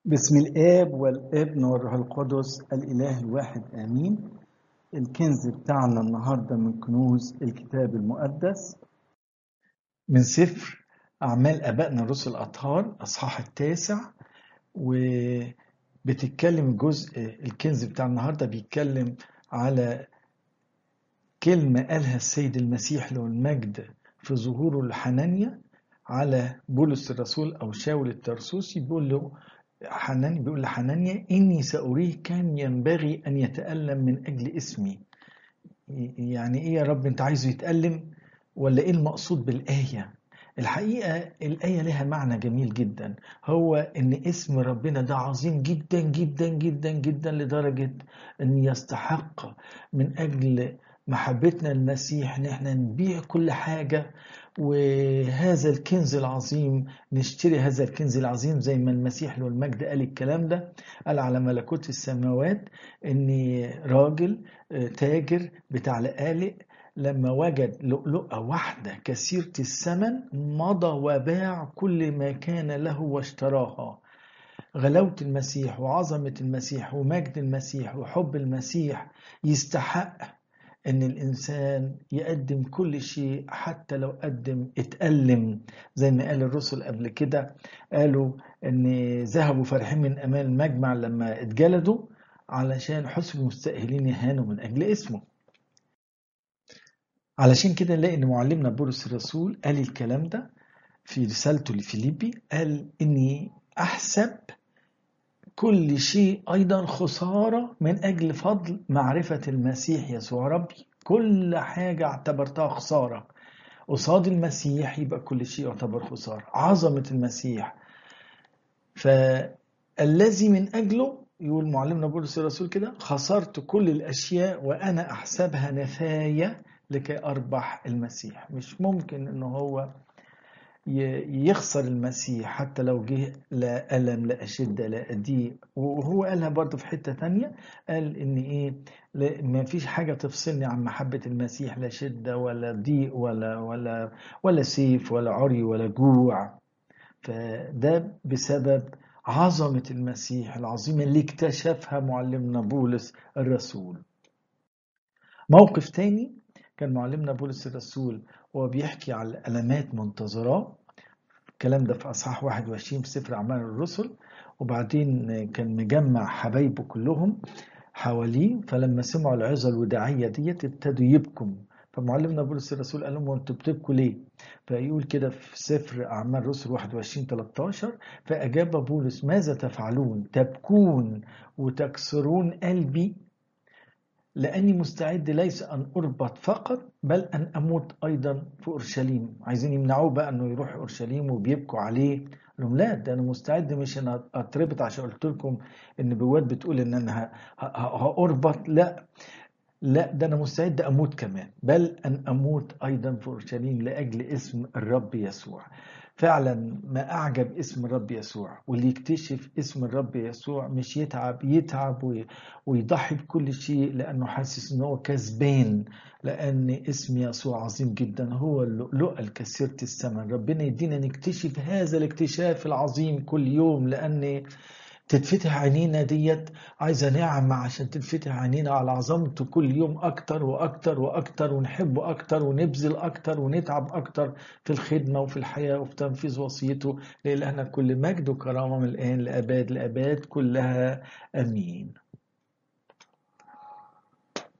بسم الآب والابن والروح القدس الإله الواحد آمين الكنز بتاعنا النهاردة من كنوز الكتاب المقدس من سفر أعمال أبائنا الرسل الأطهار أصحاح التاسع وبتتكلم جزء الكنز بتاع النهاردة بيتكلم على كلمة قالها السيد المسيح له المجد في ظهوره لحنانيا على بولس الرسول أو شاول الترسوسي بيقول له حنانيا بيقول لحنانيا إني سأريه كم ينبغي أن يتألم من أجل اسمي يعني إيه يا رب أنت عايزه يتألم ولا إيه المقصود بالآية الحقيقة الآية لها معنى جميل جدا هو إن اسم ربنا ده عظيم جدا جدا جدا جدا لدرجة أن يستحق من أجل محبتنا المسيح ان احنا نبيع كل حاجة وهذا الكنز العظيم نشتري هذا الكنز العظيم زي ما المسيح له المجد قال الكلام ده قال على ملكوت السماوات ان راجل تاجر بتاع لقالق لما وجد لؤلؤة واحدة كثيرة الثمن مضى وباع كل ما كان له واشتراها غلاوة المسيح وعظمة المسيح ومجد المسيح وحب المسيح يستحق ان الانسان يقدم كل شيء حتى لو قدم اتألم زي ما قال الرسل قبل كده قالوا ان ذهبوا فرحين من امان المجمع لما اتجلدوا علشان حسبوا مستأهلين يهانوا من اجل اسمه علشان كده نلاقي ان معلمنا بولس الرسول قال الكلام ده في رسالته لفيليبي قال اني احسب كل شيء أيضا خسارة من أجل فضل معرفة المسيح يسوع ربي كل حاجة اعتبرتها خسارة قصاد المسيح يبقى كل شيء يعتبر خسارة عظمة المسيح فالذي من أجله يقول معلمنا بولس الرسول كده خسرت كل الأشياء وأنا أحسبها نفاية لكي أربح المسيح مش ممكن إنه هو يخسر المسيح حتى لو جه لا ألم لا شدة لا ضيق وهو قالها برضه في حتة تانية قال إن إيه ما فيش حاجة تفصلني عن محبة المسيح لا شدة ولا ضيق ولا ولا ولا سيف ولا عري ولا جوع فده بسبب عظمة المسيح العظيمة اللي اكتشفها معلمنا بولس الرسول موقف تاني كان معلمنا بولس الرسول وهو بيحكي على الألمات منتظراه الكلام ده في أصحاح 21 في سفر أعمال الرسل وبعدين كان مجمع حبايبه كلهم حواليه فلما سمعوا العظة الوداعية ديت ابتدوا يبكوا فمعلمنا بولس الرسول قال لهم انتوا بتبكوا ليه؟ فيقول كده في سفر أعمال الرسل 21 13 فأجاب بولس ماذا تفعلون؟ تبكون وتكسرون قلبي لأني مستعد ليس أن أربط فقط بل أن أموت أيضا في أورشليم عايزين يمنعوه بقى أنه يروح أورشليم وبيبكوا عليه لهم لا ده أنا مستعد مش أنا أتربط عشان قلت لكم النبوات بتقول إن أنا هأربط لا لا ده أنا مستعد أموت كمان بل أن أموت أيضا في أورشليم لأجل اسم الرب يسوع فعلا ما أعجب اسم الرب يسوع واللي يكتشف اسم الرب يسوع مش يتعب يتعب ويضحي بكل شيء لأنه حاسس إن هو كسبان لأن اسم يسوع عظيم جدا هو اللؤلؤة الكثيرة الثمن ربنا يدينا نكتشف هذا الاكتشاف العظيم كل يوم لأن تتفتح عينينا ديت عايزة نعمة عشان تتفتح عينينا على عظمته كل يوم أكتر وأكتر وأكتر ونحبه أكتر ونبذل أكتر ونتعب أكتر في الخدمة وفي الحياة وفي تنفيذ وصيته لإلهنا كل مجد وكرامة من الآن لأباد لأباد كلها أمين